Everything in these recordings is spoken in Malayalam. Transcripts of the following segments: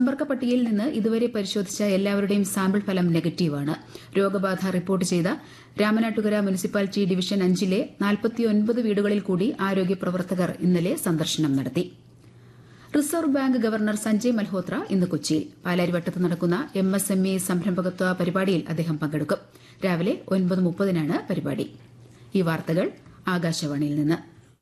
സമ്പർക്ക പട്ടികയിൽ നിന്ന് ഇതുവരെ പരിശോധിച്ച എല്ലാവരുടെയും സാമ്പിൾ ഫലം നെഗറ്റീവാണ് രോഗബാധ റിപ്പോർട്ട് ചെയ്ത രാമനാട്ടുകര മുനിസിപ്പാലിറ്റി ഡിവിഷൻ അഞ്ചിലെ നാൽപ്പത്തിയൊൻപത് വീടുകളിൽ കൂടി ആരോഗ്യ പ്രവർത്തകർ ഇന്നലെ സന്ദർശനം നടത്തി reserve bank governor Sanjay Malhotra ഇന്ന് കൊച്ചിയിൽ പാലാരിവട്ടത്ത് നടക്കുന്ന എം എസ് എം ഇ സംരംഭകത്വ പരിപാടിയിൽ അദ്ദേഹം പങ്കെടുക്കും രാവിലെ ഒൻപത് മുപ്പതിനാണ് പരിപാടി ഈ വാർത്തകൾ ആകാശവാണിയിൽ നിന്ന്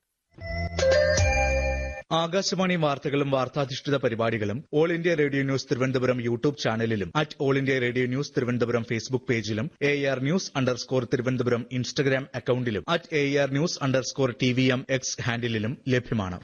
ആകാശവാണി വാർത്തകളും വാർത്താധിഷ്ഠിത പരിപാടികളും all India radio news Thiruvananthapuram YouTube ചാനലിലും at all India radio news Thiruvananthapuram Facebook പേജിലും A R news underscore Thiruvananthapuram Instagram അക്കൌണ്ടിലും at A R news underscore T V M X ഹാൻഡിലും ലഭ്യമാണ്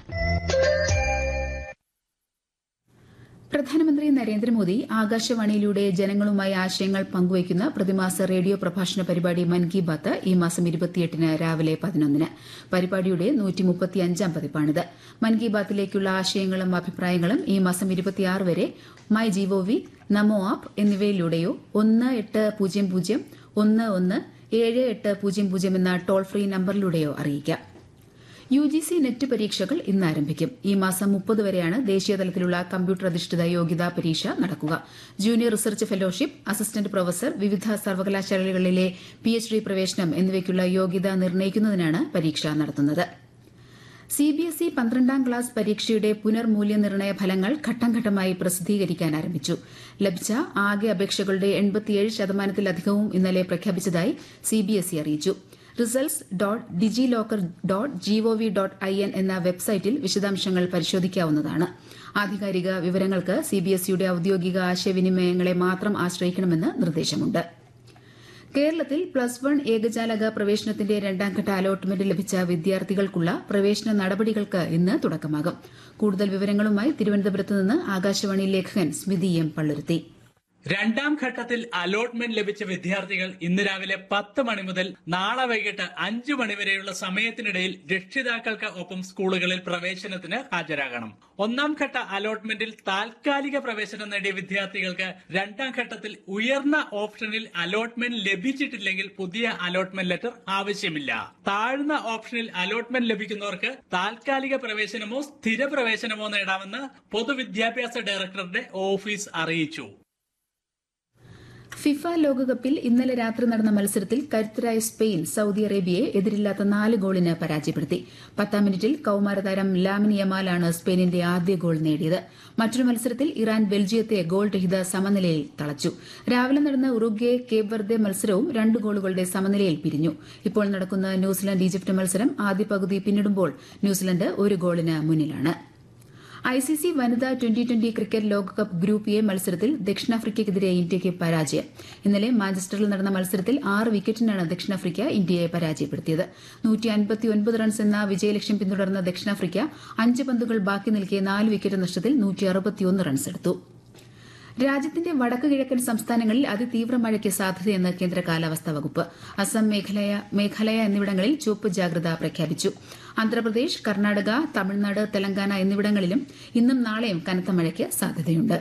പ്രധാനമന്ത്രി നരേന്ദ്രമോദി ആകാശവാണിയിലൂടെ ജനങ്ങളുമായി ആശയങ്ങൾ പങ്കുവയ്ക്കുന്ന പ്രതിമാസ റേഡിയോ പ്രഭാഷണ പരിപാടി മൻ കി ബാത്ത് ഈ മാസം ഇരുപത്തിയെട്ടിന് രാവിലെ പതിനൊന്നിന് പരിപാടിയുടെ നൂറ്റിമുപ്പത്തിയഞ്ചാം പതിപ്പാണിത് മൻ കി ബാത്തിലേക്കുള്ള ആശയങ്ങളും അഭിപ്രായങ്ങളും ഈ മാസം ഇരുപത്തിയാറ് വരെ മൈ ജിഒവി നമോ ആപ്പ് എന്നിവയിലൂടെയോ ഒന്ന് എട്ട് പൂജ്യം പൂജ്യം ഒന്ന് ഒന്ന് ഏഴ് എട്ട് പൂജ്യം പൂജ്യം എന്ന ടോൾ ഫ്രീ നമ്പറിലൂടെയോ അറിയിക്കാം യു ജി സി നെറ്റ് പരീക്ഷകൾ ഇന്ന് ആരംഭിക്കും ഈ മാസം മുപ്പത് വരെയാണ് ദേശീയതലത്തിലുള്ള കമ്പ്യൂട്ടർ അധിഷ്ഠിത യോഗ്യതാ പരീക്ഷ നടക്കുക junior research fellowship assistant professor വിവിധ സർവകലാശാലകളിലെ പി എച്ച് ഡി പ്രവേശനം എന്നിവയ്ക്കുള്ള യോഗ്യത നിർണ്ണയിക്കുന്നതിനാണ് പരീക്ഷ നടത്തുന്നത് സിബിഎസ്ഇ പന്ത്രണ്ടാം ക്ലാസ് പരീക്ഷയുടെ പുനർമൂല്യനിർണ്ണയ ഫലങ്ങൾ ഘട്ടം ഘട്ടമായി പ്രസിദ്ധീകരിക്കാൻ ആരംഭിച്ചു ലഭിച്ച ആകെ അപേക്ഷകളുടെ എൺപത്തിയേഴ് ശതമാനത്തിലധികവും ഇന്നലെ പ്രഖ്യാപിച്ചതായി സിബിഎസ്ഇ അറിയിച്ചു results dot digi locker dot G O V dot I N എന്ന വെബ്സൈറ്റിൽ വിശദാംശങ്ങൾ പരിശോധിക്കാവുന്നതാണ് ആധികാരിക വിവരങ്ങൾക്ക് സിബിഎസ്ഇയുടെ ഔദ്യോഗിക ആശയവിനിമയങ്ങളെ മാത്രം ആശ്രയിക്കണമെന്ന് നിർദ്ദേശമുണ്ട് കേരളത്തിൽ പ്ലസ് വൺ ഏകജാലക പ്രവേശനത്തിന്റെ രണ്ടാംഘട്ട അലോട്ട്മെന്റ് ലഭിച്ച വിദ്യാർത്ഥികൾക്കുള്ള പ്രവേശന നടപടികൾക്ക് ഇന്ന് തുടക്കമാകും കൂടുതൽ വിവരങ്ങളുമായി തിരുവനന്തപുരത്ത് നിന്ന് ആകാശവാണി ലേഖകൻ സ്മിതി എം പള്ളുരുത്തി രണ്ടാം ഘട്ടത്തിൽ അലോട്ട്മെന്റ് ലഭിച്ച വിദ്യാർത്ഥികൾ ഇന്ന് രാവിലെ പത്ത് മണി മുതൽ നാളെ വൈകിട്ട് അഞ്ചു മണിവരെയുള്ള സമയത്തിനിടയിൽ രക്ഷിതാക്കൾക്ക് ഒപ്പം സ്കൂളുകളിൽ പ്രവേശനത്തിന് ഹാജരാകണം ഒന്നാം ഘട്ട അലോട്ട്മെന്റിൽ താൽക്കാലിക പ്രവേശനം നേടിയ വിദ്യാർത്ഥികൾക്ക് രണ്ടാം ഘട്ടത്തിൽ ഉയർന്ന ഓപ്ഷനിൽ അലോട്ട്മെന്റ് ലഭിച്ചിട്ടില്ലെങ്കിൽ പുതിയ അലോട്ട്മെന്റ് ലെറ്റർ ആവശ്യമില്ല താഴ്ന്ന ഓപ്ഷനിൽ അലോട്ട്മെന്റ് ലഭിക്കുന്നവർക്ക് താൽക്കാലിക പ്രവേശനമോ സ്ഥിര പ്രവേശനമോ നേടാമെന്ന് പൊതുവിദ്യാഭ്യാസ ഡയറക്ടറുടെ ഓഫീസ് അറിയിച്ചു ഫിഫ ലോകകപ്പിൽ ഇന്നലെ രാത്രി നടന്ന മത്സരത്തിൽ കരുത്തരായ സ്പെയിൻ സൌദി അറേബ്യയെ എതിരില്ലാത്ത നാല് ഗോളിന് പരാജയപ്പെടുത്തി പത്താം മിനിറ്റിൽ കൌമാരതാരം ലാമിൻ യമാലാണ് സ്പെയിനിന്റെ ആദ്യ ഗോൾ നേടിയത് മറ്റൊരു മത്സരത്തിൽ ഇറാൻ ബെൽജിയത്തെ ഗോൾ രഹിത സമനിലയിൽ തളച്ചു രാവിലെ നടന്ന ഉറുഗ്വെ കേപ്പ് വെർദെ മത്സരവും രണ്ട് ഗോളുകളുടെ സമനിലയിൽ പിരിഞ്ഞു ഇപ്പോൾ നടക്കുന്ന ന്യൂസിലൻഡ് ഈജിപ്ത് മത്സരം ആദ്യ പകുതി പിന്നിടുമ്പോൾ ന്യൂസിലൻഡ് ഒരു ഗോളിന് മുന്നിലാണ് ഐസിസി വനിതാ ട്വന്റി ട്വന്റി ക്രിക്കറ്റ് ലോകകപ്പ് ഗ്രൂപ്പ് എ മത്സരത്തിൽ ദക്ഷിണാഫ്രിക്കയ്ക്കെതിരെ ഇന്ത്യയ്ക്ക് പരാജയം ഇന്നലെ മാഞ്ചസ്റ്ററിൽ നടന്ന മത്സരത്തിൽ ആറ് വിക്കറ്റിനാണ് ദക്ഷിണാഫ്രിക്ക ഇന്ത്യയെ പരാജയപ്പെടുത്തിയത് റൺസ് എന്ന വിജയലക്ഷ്യം പിന്തുടർന്ന ദക്ഷിണാഫ്രിക്ക അഞ്ച് പന്തുകൾ ബാക്കി നിൽക്കെ നാല് വിക്കറ്റ് നഷ്ടത്തിൽ റൺസ് എടുത്തു രാജ്യത്തിന്റെ വടക്ക് കിഴക്കൻ സംസ്ഥാനങ്ങളിൽ അതിതീവ്ര മഴയ്ക്ക് സാധ്യതയെന്ന് കേന്ദ്ര കാലാവസ്ഥാ വകുപ്പ് അസം മേഘാലയ മേഘാലയ എന്നിവിടങ്ങളിൽ ചുവപ്പ് ജാഗ്രത പ്രഖ്യാപിച്ചു ആന്ധ്രാപ്രദേശ് കർണാടക തമിഴ്നാട് തെലങ്കാന എന്നിവിടങ്ങളിലും ഇന്നും നാളെയും കനത്ത മഴയ്ക്ക് സാധ്യതയുണ്ട്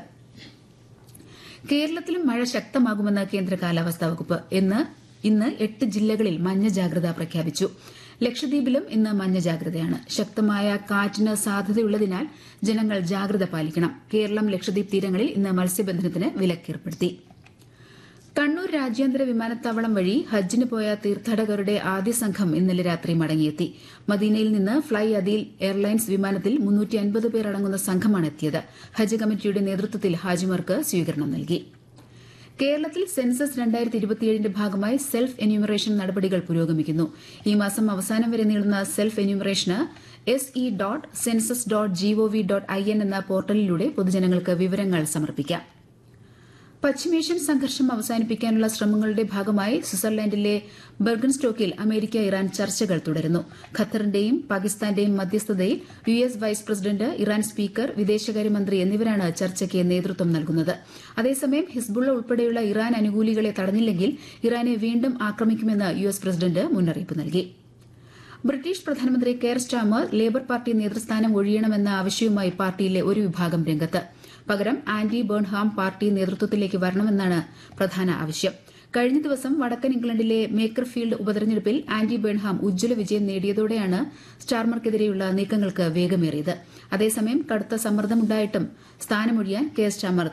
കേരളത്തിലും മഴ ശക്തമാകുമെന്ന് കേന്ദ്ര കാലാവസ്ഥാ വകുപ്പ് ഇന്ന് ഇന്ന് എട്ട് ജില്ലകളിൽ മഞ്ഞ ജാഗ്രത പ്രഖ്യാപിച്ചു ലക്ഷദ്വീപിലും ഇന്ന് മഞ്ഞ ജാഗ്രതയാണ് ശക്തമായ കാറ്റിന് സാധ്യതയുള്ളതിനാൽ ജനങ്ങൾ ജാഗ്രത പാലിക്കണം കേരളം ലക്ഷദ്വീപ് തീരങ്ങളിൽ ഇന്ന് മത്സ്യബന്ധനത്തിന് വിലക്കേർപ്പെടുത്തി കണ്ണൂർ രാജ്യാന്തര വിമാനത്താവളം വഴി ഹജ്ജിന് പോയ തീർത്ഥാടകരുടെ ആദ്യ സംഘം ഇന്നലെ രാത്രി മടങ്ങിയെത്തി മദീനയിൽ നിന്ന് ഫ്ളൈ അദീൽ എയർലൈൻസ് വിമാനത്തിൽ മുന്നൂറ്റി അൻപത് പേർ അടങ്ങുന്ന സംഘമാണ് എത്തിയത് ഹജ്ജ് കമ്മിറ്റിയുടെ നേതൃത്വത്തിൽ ഹാജിമാർക്ക് സ്വീകരണം നൽകി കേരളത്തിൽ സെൻസസ് രണ്ടായിരത്തി ഇരുപത്തിയേഴിന്റെ ഭാഗമായി സെൽഫ് എന്യൂമറേഷൻ നടപടികൾ പുരോഗമിക്കുന്നു ഈ മാസം അവസാനം വരെ നീളുന്ന സെൽഫ് എന്യൂമറേഷന് S E dot census dot G O V dot I N എന്ന പോർട്ടലിലൂടെ പൊതുജനങ്ങൾക്ക് വിവരങ്ങൾ സമർപ്പിക്കാം പശ്ചിമേഷ്യൻ സംഘർഷം അവസാനിപ്പിക്കാനുള്ള ശ്രമങ്ങളുടെ ഭാഗമായി സ്വിറ്റ്സർലൻഡിലെ ബെർഗൻസ്റ്റോക്കിൽ അമേരിക്ക ഇറാൻ ചർച്ചകൾ തുടരുന്നു ഖത്തറിന്റെയും പാകിസ്ഥാന്റെയും മധ്യസ്ഥതയിൽ U S vice president Iran speaker വിദേശകാര്യമന്ത്രി എന്നിവരാണ് ചർച്ചയ്ക്ക് നേതൃത്വം നൽകുന്നത് അതേസമയം ഹിസ്ബുള്ള ഉൾപ്പെടെയുള്ള ഇറാൻ അനുകൂലികളെ തടഞ്ഞില്ലെങ്കിൽ ഇറാനെ വീണ്ടും ആക്രമിക്കുമെന്ന് യു എസ് പ്രസിഡന്റ് മുന്നറിയിപ്പ് നൽകി ബ്രിട്ടീഷ് പ്രധാനമന്ത്രി കെയർ സ്റ്റാമർ ലേബർ പാർട്ടി നേതൃസ്ഥാനം ഒഴിയണമെന്ന ആവശ്യവുമായി പാർട്ടിയിലെ ഒരു വിഭാഗം രംഗത്ത് പകരം ആന്റി ബേൺഹാം പാർട്ടി നേതൃത്വത്തിലേക്ക് വരണമെന്നാണ് പ്രധാന ആവശ്യം കഴിഞ്ഞ ദിവസം വടക്കൻ ഇംഗ്ലണ്ടിലെ മേക്കർഫീൽഡ് ഉപതെരഞ്ഞെടുപ്പിൽ ആന്റി ബേൺഹാം ഉജ്ജ്വല വിജയം നേടിയതോടെയാണ് സ്റ്റാർമർക്കെതിരെയുള്ള നീക്കങ്ങൾക്ക് വേഗമേറിയത് അതേസമയം കടുത്ത സമ്മർദ്ദമുണ്ടായിട്ടും സ്ഥാനമൊഴിയാൻ കെ സ്റ്റാമർ